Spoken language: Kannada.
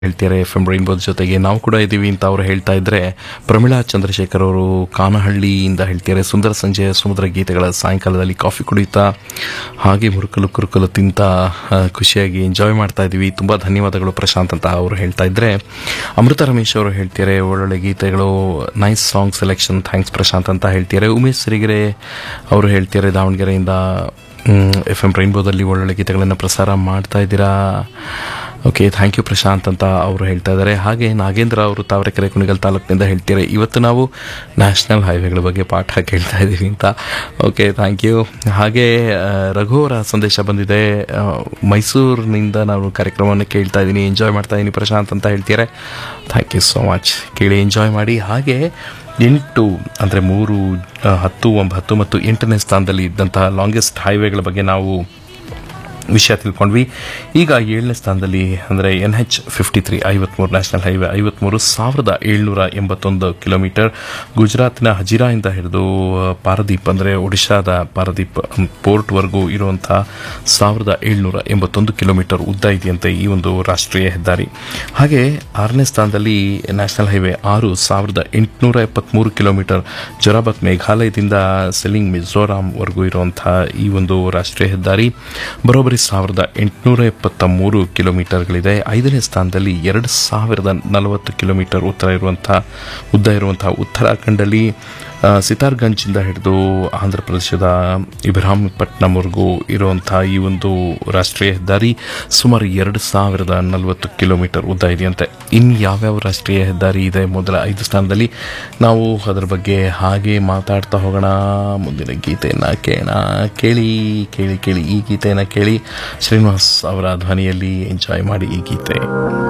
ಹೇಳ್ತಾರೆ ಎಫ್ ಎಂ ರೈನ್ಬೋದ್ ಜೊತೆಗೆ ನಾವು ಕೂಡ ಇದ್ದೀವಿ ಅಂತ ಅವರು ಹೇಳ್ತಾ ಇದ್ರೆ ಪ್ರಮಿಳಾ ಚಂದ್ರಶೇಖರ್ ಅವರು ಕಾನಹಳ್ಳಿಯಿಂದ ಹೇಳ್ತಾರೆ ಸುಂದರ ಸಂಜೆಯ ಸಮುದ್ರ ಗೀತೆಗಳ ಸಾಯಂಕಾಲದಲ್ಲಿ ಕಾಫಿ ಕುಡಿಯುತ್ತಾ ಹಾಗೆ ಮುರುಕಲು ಕುರುಕಲು ತಿಂತ ಆ, ಖುಷಿಯಾಗಿ ಎಂಜಾಯ್ ಮಾಡ್ತಾ ಇದ್ದೀವಿ ತುಂಬ ಧನ್ಯವಾದಗಳು ಪ್ರಶಾಂತ್ ಅಂತ ಅವರು ಹೇಳ್ತಾ ಇದ್ರೆ ಅಮೃತ ರಮೇಶ್ ಅವರು ಹೇಳ್ತಾರೆ ಒಳ್ಳೊಳ್ಳೆ ಗೀತೆಗಳು nice song selection thanks Prashanth ಅಂತ ಹೇಳ್ತಾರೆ ಉಮೇಶ್ ಸಿರಿಗೆರೆ ಅವರು ಹೇಳ್ತಾರೆ ದಾವಣಗೆರೆಯಿಂದ ಎಫ್ ಎಂ ರೈನ್ಬೋದಲ್ಲಿ ಒಳ್ಳೊಳ್ಳೆ ಗೀತೆಗಳನ್ನು ಪ್ರಸಾರ ಮಾಡ್ತಾ ಇದ್ದೀರಾ ಓಕೆ ಥ್ಯಾಂಕ್ ಯು ಪ್ರಶಾಂತ್ ಅಂತ ಅವರು ಹೇಳ್ತಾ ಇದ್ದಾರೆ ಹಾಗೆ ನಾಗೇಂದ್ರ ಅವರು ತಾವರೆಕೆರೆ ಕುಣಿಗಲ್ ತಾಲೂಕಿನಿಂದ ಹೇಳ್ತಾರೆ ಇವತ್ತು ನಾವು ನ್ಯಾಷನಲ್ ಹೈವೇಗಳ ಬಗ್ಗೆ ಪಾಠ ಕೇಳ್ತಾ ಇದ್ದೀವಿ ಅಂತ ಓಕೆ ಥ್ಯಾಂಕ್ ಯು ಹಾಗೆ ಆ, ರಘು ಅವರ ಸಂದೇಶ ಬಂದಿದೆ ಆ, ಮೈಸೂರಿನಿಂದ ನಾವು ಕಾರ್ಯಕ್ರಮವನ್ನು ಕೇಳ್ತಾ ಇದ್ದೀನಿ ಎಂಜಾಯ್ ಮಾಡ್ತಾ ಇದ್ದೀನಿ ಪ್ರಶಾಂತ್ ಅಂತ ಹೇಳ್ತಾರೆ ಥ್ಯಾಂಕ್ ಯು ಸೋ ಮಚ್ ಕೇಳಿ ಎಂಜಾಯ್ ಮಾಡಿ ಹಾಗೆ ಎಂಟು ಅಂದರೆ ಮೂರು ಆ, ಹತ್ತು ಒಂಬತ್ತು ಮತ್ತು ಎಂಟನೇ ಸ್ಥಾನದಲ್ಲಿ ಇದ್ದಂತಹ ಲಾಂಗೆಸ್ಟ್ ಹೈವೇಗಳ ಬಗ್ಗೆ ನಾವು ವಿಷಯ ತಿಳ್ಕೊಂಡ್ವಿ ಈಗ ಏಳನೇ ಸ್ಥಾನದಲ್ಲಿ ಅಂದರೆ ಎನ್ ಹೆಚ್ ಫಿಫ್ಟಿ ತ್ರೀ ಐವತ್ಮೂರು ನ್ಯಾಷನಲ್ ಹೈವೇ ಐವತ್ಮೂರು ಸಾವಿರದ ಏಳ್ನೂರ ಎಂಬತ್ತೊಂದು ಕಿಲೋಮೀಟರ್ ಗುಜರಾತಿನ ಹಜಿರಾಯಿಂದ ಹಿಡಿದು ಆ, ಪಾರದೀಪ್ ಅಂದರೆ ಒಡಿಶಾದ ಪಾರದೀಪ್ ಮ್, ಪೋರ್ಟ್ವರೆಗೂ ಇರುವಂಥ ಸಾವಿರದ ಏಳ್ನೂರ ಎಂಬತ್ತೊಂದು ಕಿಲೋಮೀಟರ್ ಉದ್ದ ಇದೆಯಂತೆ ಈ ಒಂದು ರಾಷ್ಟ್ರೀಯ ಹೆದ್ದಾರಿ ಹಾಗೆ ಆರನೇ ಸ್ಥಾನದಲ್ಲಿ ನ್ಯಾಷನಲ್ ಹೈವೇ ಆರು ಸಾವಿರದ ಎಂಟುನೂರ ಎಪ್ಪತ್ತ್ಮೂರು ಕಿಲೋಮೀಟರ್ ಜೊರಾಬತ್ ಮೇಘಾಲಯದಿಂದ ಸೆಲಿಂಗ್ ಮಿಜೋರಾಂವರೆಗೂ ಇರುವಂಥ ಈ ಒಂದು ರಾಷ್ಟ್ರೀಯ ಹೆದ್ದಾರಿ ಬರೋಬ್ಬರಿ ಸಾವಿರದ ಎಂಟುನೂರ ಎಪ್ಪತ್ತ ಮೂರು ಕಿಲೋಮೀಟರ್ಗಳಿದೆ ಐದನೇ ಸ್ಥಾನದಲ್ಲಿ ಎರಡು ಸಾವಿರದ ನಲವತ್ತು ಕಿಲೋಮೀಟರ್ ಉತ್ತರ ಇರುವಂಥ ಉದ್ದ ಇರುವಂಥ ಉತ್ತರಾಖಂಡಲ್ಲಿ ಆ, ಸಿತಾರ್ಗಂಜಿಂದ ಹಿಡಿದು ಆಂಧ್ರ ಪ್ರದೇಶದ ಇಬ್ರಾಹಿಂಪಟ್ನಂವರೆಗೂ ಇರುವಂಥ ಈ ಒಂದು ರಾಷ್ಟ್ರೀಯ ಹೆದ್ದಾರಿ ಸುಮಾರು ಎರಡು ಸಾವಿರದ ನಲವತ್ತು ಕಿಲೋಮೀಟರ್ ಉದ್ದ ಇದೆಯಂತೆ ಇನ್ನು ಯಾವ್ಯಾವ ರಾಷ್ಟ್ರೀಯ ಹೆದ್ದಾರಿ ಇದೆ ಮೊದಲ ಐದು ಸ್ಥಾನದಲ್ಲಿ ನಾವು ಅದರ ಬಗ್ಗೆ ಹಾಗೆ ಮಾತಾಡ್ತಾ ಹೋಗೋಣ ಮುಂದಿನ ಗೀತೆಯನ್ನು ಕೇಳೋಣ ಕೇಳಿ ಕೇಳಿ ಕೇಳಿ ಈ ಗೀತೆಯನ್ನು ಕೇಳಿ ಶ್ರೀನಿವಾಸ್ ಅವರ ಧ್ವನಿಯಲ್ಲಿ ಎಂಜಾಯ್ ಮಾಡಿ ಈ ಗೀತೆ